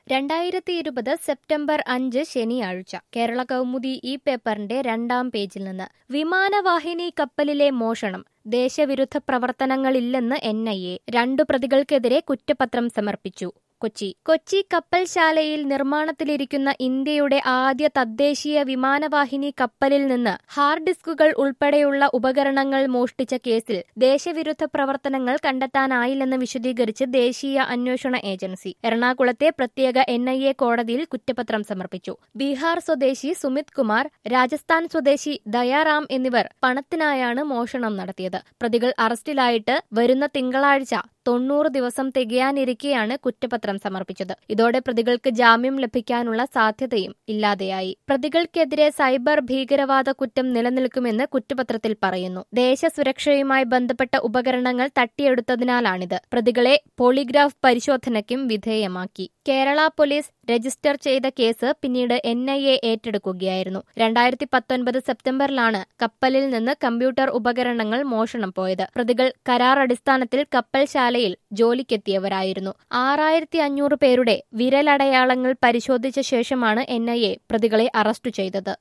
രണ്ടായിരത്തി ഇരുപത് സെപ്റ്റംബർ അഞ്ച് ശനിയാഴ്ച കേരള കൗമുദി ഈ പേപ്പറിന്റെ രണ്ടാം പേജിൽ നിന്ന് വിമാനവാഹിനി കപ്പലിലെ മോഷണം ദേശവിരുദ്ധ പ്രവർത്തനങ്ങളില്ലെന്ന് എൻ ഐ എ രണ്ടു പ്രതികൾക്കെതിരെ കുറ്റപത്രം സമർപ്പിച്ചു കൊച്ചി കൊച്ചി കപ്പൽശാലയിൽ നിർമ്മാണത്തിലിരിക്കുന്ന ഇന്ത്യയുടെ ആദ്യ തദ്ദേശീയ വിമാനവാഹിനി കപ്പലിൽ നിന്ന് ഹാർഡ് ഡിസ്കുകൾ ഉൾപ്പെടെയുള്ള ഉപകരണങ്ങൾ മോഷ്ടിച്ച കേസിൽ ദേശവിരുദ്ധ പ്രവർത്തനങ്ങൾ കണ്ടെത്താനായില്ലെന്ന് വിശദീകരിച്ച് ദേശീയ അന്വേഷണ ഏജൻസി എറണാകുളത്തെ പ്രത്യേക എൻ ഐ എ കോടതിയിൽ കുറ്റപത്രം സമർപ്പിച്ചു ബീഹാർ സ്വദേശി സുമിത് കുമാർ രാജസ്ഥാൻ സ്വദേശി ദയാറാം എന്നിവർ പണത്തിനായാണ് മോഷണം നടത്തിയത് പ്രതികൾ അറസ്റ്റിലായിട്ട് വരുന്ന തിങ്കളാഴ്ച തൊണ്ണൂറ് ദിവസം തികയാനിരിക്കെയാണ് കുറ്റപത്രം സമർപ്പിച്ചത് ഇതോടെ പ്രതികൾക്ക് ജാമ്യം ലഭിക്കാനുള്ള സാധ്യതയും ഇല്ലാതെയായി പ്രതികൾക്കെതിരെ സൈബർ ഭീകരവാദ കുറ്റം നിലനിൽക്കുമെന്ന് കുറ്റപത്രത്തിൽ പറയുന്നു ദേശസുരക്ഷയുമായി ബന്ധപ്പെട്ട ഉപകരണങ്ങൾ തട്ടിയെടുത്തതിനാലാണിത് പ്രതികളെ പോളിഗ്രാഫ് പരിശോധനയ്ക്കും വിധേയമാക്കി കേരള പോലീസ് രജിസ്റ്റർ ചെയ്ത കേസ് പിന്നീട് എൻ ഐ എ ഏറ്റെടുക്കുകയായിരുന്നു രണ്ടായിരത്തി പത്തൊൻപത് സെപ്റ്റംബറിലാണ് കപ്പലിൽ നിന്ന് കമ്പ്യൂട്ടർ ഉപകരണങ്ങൾ മോഷണം പോയത് പ്രതികൾ കരാർ അടിസ്ഥാനത്തിൽ കപ്പൽശാലയിൽ ജോലിക്കെത്തിയവരായിരുന്നു ആറായിരത്തി അഞ്ഞൂറ് പേരുടെ വിരലടയാളങ്ങൾ പരിശോധിച്ച ശേഷമാണ് എൻ ഐ എ പ്രതികളെ അറസ്റ്റ് ചെയ്തത്